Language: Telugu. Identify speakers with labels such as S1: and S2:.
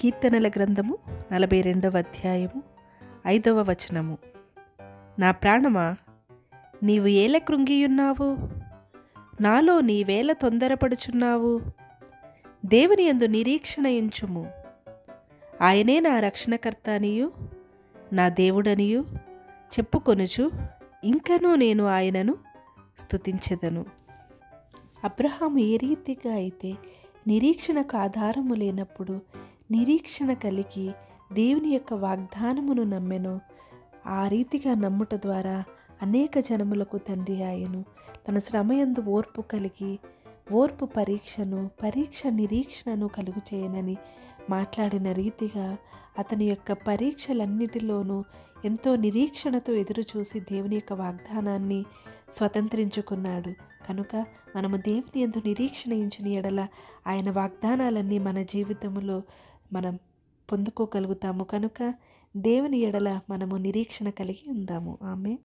S1: కీర్తనల గ్రంథము నలభై రెండవ అధ్యాయము ఐదవ వచనము నా ప్రాణమా నీవు ఏల కృంగియున్నావు నాలో నీవేల తొందరపడుచున్నావు దేవుని యందు నిరీక్షణ ఎంచుము ఆయనే నా రక్షణకర్త అనియు నా దేవుడనియు చెప్పుకొనుచు ఇంకనూ నేను ఆయనను స్తుతించెదను అబ్రహాము ఏ రీతిగా అయితే నిరీక్షణకు ఆధారము లేనప్పుడు నిరీక్షణ కలిగి దేవుని యొక్క వాగ్దానమును నమ్మెను ఆ రీతిగా నమ్ముట ద్వారా అనేక జనములకు తండ్రి ఆయను తన శ్రమయందు ఓర్పు కలిగి ఓర్పు పరీక్షను పరీక్ష నిరీక్షణను కలుగు చేయనని మాట్లాడిన రీతిగా అతని యొక్క పరీక్షలన్నిటిలోనూ ఎంతో నిరీక్షణతో ఎదురుచూసి దేవుని యొక్క వాగ్దానాన్ని స్వతంత్రించుకున్నాడు కనుక మనము దేవుని ఎందు నిరీక్షణ ఇంచిన ఎడల ఆయన వాగ్దానాలన్నీ మన జీవితంలో మనం పొందుకోగలుగుతాము కనుక దేవుని ఎడల మనము నిరీక్షణ కలిగి ఉందాము ఆమె